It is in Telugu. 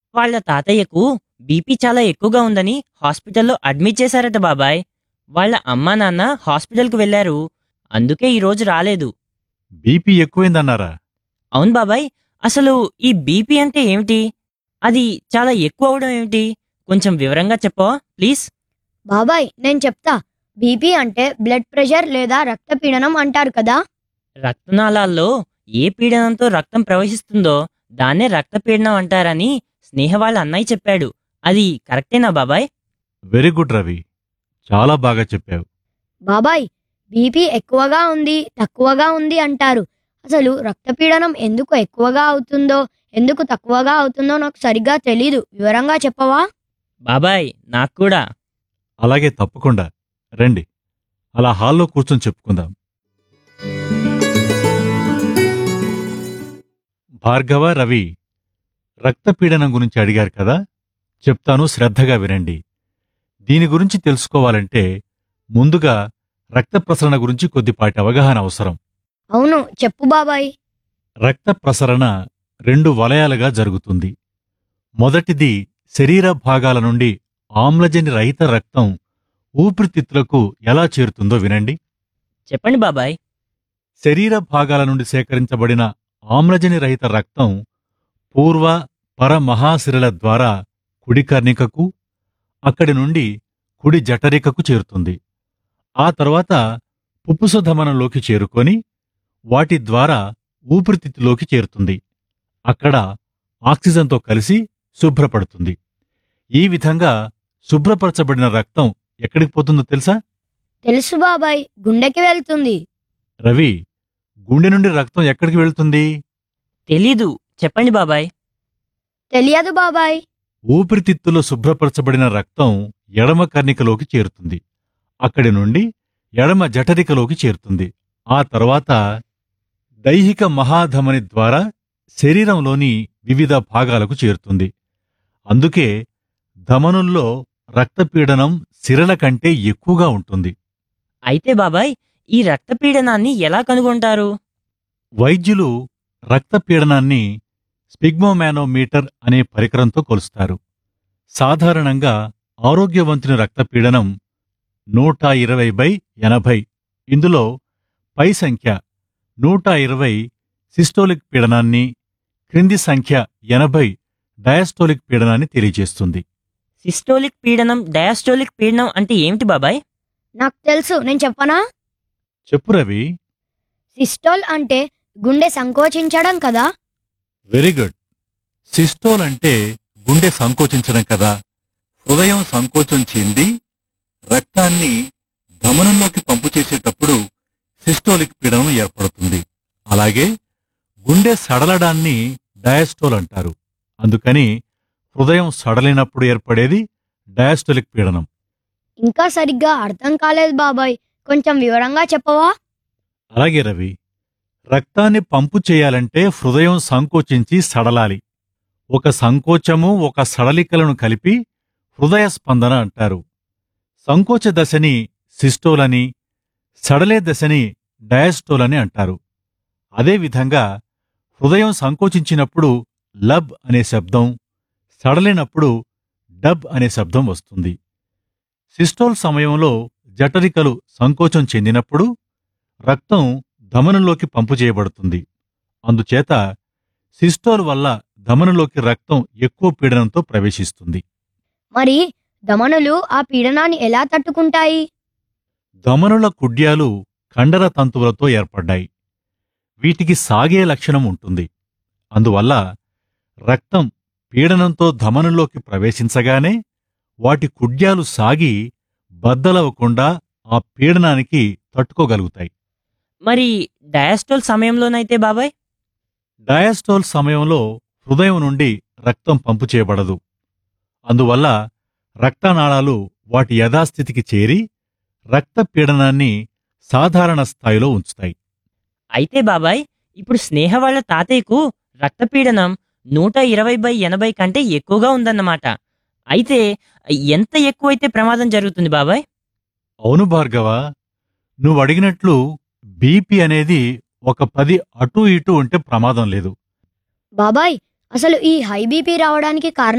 వాళ్ళ తాతయ్యకు బీపీ చాలా ఎక్కువగా ఉందని హాస్పిటల్లో అడ్మిట్ చేశారట బాబాయ్ వాళ్ళ అమ్మా నాన్న హాస్పిటల్కి వెళ్లారు అందుకే ఈ రోజు రాలేదు బీపీ ఎక్కువైందన్నారా అవును బాబాయ్ అసలు ఈ బీపీ అంటే ఏమిటి అది చాలా ఎక్కువ అవడం ఏమిటి కొంచెం వివరంగా చెప్పవా ప్లీజ్ బాబాయ్ నేను చెప్తా బీపీ అంటే బ్లడ్ ప్రెషర్ లేదా రక్తపీడనం అంటారు కదా రక్తనాళాల్లో ఏ పీడనంతో రక్తం ప్రవహిస్తుందో దాన్నే రక్తపీడనం అంటారని స్నేహ వాళ్ళ అన్నయ్య చెప్పాడు అది కరెక్టేనా బాబాయ్ వెరీ గుడ్ రవి చాలా బాగా చెప్పావు బాబాయ్ బీపీ ఎక్కువగా ఉంది తక్కువగా ఉంది అంటారు అసలు రక్తపీడనం ఎందుకు ఎక్కువగా అవుతుందో ఎందుకు తక్కువగా అవుతుందో నాకు సరిగ్గా తెలీదు వివరంగా చెప్పవా బాబాయ్ నాకు కూడా అలాగే తప్పకుండా రండి అలా హాల్లో కూర్చొని చెప్పుకుందాం భార్గవ రవి రక్తపీడనం గురించి అడిగారు కదా చెప్తాను శ్రద్ధగా వినండి దీని గురించి తెలుసుకోవాలంటే ముందుగా రక్త ప్రసరణ గురించి కొద్దిపాటి అవగాహన అవసరం అవును చెప్పు బాబాయ్ రక్త ప్రసరణ రెండు వలయాలుగా జరుగుతుంది మొదటిది శరీర భాగాల నుండి ఆమ్లజని రహిత రక్తం ఊపిరితిత్తులకు ఎలా చేరుతుందో వినండి చెప్పండి బాబాయ్ శరీర భాగాల నుండి సేకరించబడిన ఆమ్లజని రహిత రక్తం పూర్వ పరమహాశిరల ద్వారా కుడి కర్ణికకు అక్కడి నుండి కుడి జఠరికకు చేరుతుంది ఆ తర్వాత పుప్పుసధమనంలోకి చేరుకొని వాటి ద్వారా ఊపిరితిత్తులోకి చేరుతుంది అక్కడ ఆక్సిజన్తో కలిసి శుభ్రపడుతుంది ఈ విధంగా శుభ్రపరచబడిన రక్తం ఎక్కడికి పోతుందో తెలుసా తెలుసు బాబాయ్ గుండెకి వెళ్తుంది రవి గుండె నుండి రక్తం ఎక్కడికి వెళ్తుంది తెలీదు చెప్పండి బాబాయ్ తెలియదు బాబాయ్ ఊపిరితిత్తులో శుభ్రపరచబడిన రక్తం ఎడమ కర్ణికలోకి చేరుతుంది అక్కడి నుండి ఎడమ జఠరికలోకి చేరుతుంది ఆ తర్వాత దైహిక మహాధమని ద్వారా శరీరంలోని వివిధ భాగాలకు చేరుతుంది అందుకే ధమనుల్లో రక్తపీడనం సిరల కంటే ఎక్కువగా ఉంటుంది అయితే బాబాయ్ ఈ రక్తపీడనాన్ని ఎలా కనుగొంటారు వైద్యులు రక్తపీడనాన్ని స్పిగ్మోమానోమీటర్ అనే పరికరంతో కొలుస్తారు సాధారణంగా ఆరోగ్యవంతుని రక్తపీడనం నూట ఇరవై బై ఎనభై ఇందులో పై సంఖ్య నూట ఇరవై సిస్టోలిక్ పీడనాన్ని క్రింది సంఖ్య ఎనభై డయాస్టోలిక్ పీడనాన్ని తెలియజేస్తుంది సిస్టోలిక్ పీడనం డయాస్టోలిక్ పీడనం అంటే ఏమిటి బాబాయ్ నాకు తెలుసు నేను చెప్పనా చెప్పు రవి సిస్టోల్ అంటే గుండె సంకోచించడం కదా వెరీ గుడ్ సిస్టోల్ అంటే గుండె సంకోచించడం కదా హృదయం సంకోచం చెంది రక్తాన్ని ధమనంలోకి పంపు చేసేటప్పుడు సిస్టోలిక్ పీడనం ఏర్పడుతుంది అలాగే గుండె సడలడాన్ని డయాస్టోల్ అంటారు అందుకని హృదయం సడలినప్పుడు ఏర్పడేది డయాస్టోలిక్ పీడనం ఇంకా సరిగ్గా అర్థం కాలేదు బాబాయ్ కొంచెం వివరంగా చెప్పవా అలాగే రవి రక్తాన్ని పంపు చేయాలంటే హృదయం సంకోచించి సడలాలి ఒక సంకోచము ఒక సడలికలను కలిపి హృదయ స్పందన అంటారు సంకోచ దశని సిస్టోల్ అని సడలే దశని డయాస్టోల్ అని అంటారు అదేవిధంగా హృదయం సంకోచించినప్పుడు లబ్ అనే శబ్దం సడలినప్పుడు డబ్ అనే శబ్దం వస్తుంది సిస్టోల్ సమయంలో జఠరికలు సంకోచం చెందినప్పుడు రక్తం ధమనులోకి పంపు చేయబడుతుంది అందుచేత సిస్టోల్ వల్ల ధమనులోకి రక్తం ఎక్కువ పీడనంతో ప్రవేశిస్తుంది మరి దమనులు ఆ పీడనాన్ని ఎలా తట్టుకుంటాయి ధమనుల కుడ్యాలు కండర తంతువులతో ఏర్పడ్డాయి వీటికి సాగే లక్షణం ఉంటుంది అందువల్ల రక్తం పీడనంతో ధమనులోకి ప్రవేశించగానే వాటి కుడ్యాలు సాగి బద్దలవకుండా ఆ పీడనానికి తట్టుకోగలుగుతాయి మరి డయాస్టోల్ సమయంలోనైతే బాబాయ్ డయాస్టోల్ సమయంలో హృదయం నుండి రక్తం పంపు చేయబడదు అందువల్ల రక్తనాళాలు వాటి యథాస్థితికి చేరి రక్త పీడనాన్ని సాధారణ స్థాయిలో ఉంచుతాయి అయితే బాబాయ్ ఇప్పుడు స్నేహ వాళ్ళ తాతయ్యకు రక్తపీడనం నూట ఇరవై బై ఎనభై కంటే ఎక్కువగా ఉందన్నమాట అయితే ఎంత ఎక్కువైతే ప్రమాదం జరుగుతుంది బాబాయ్ అవును భార్గవ నువ్వు అడిగినట్లు బీపీ అనేది ఒక పది అటూ ఇటూ ఉంటే ప్రమాదం లేదు బాబాయ్ అసలు ఈ హై బీపీ రావడానికి కారణం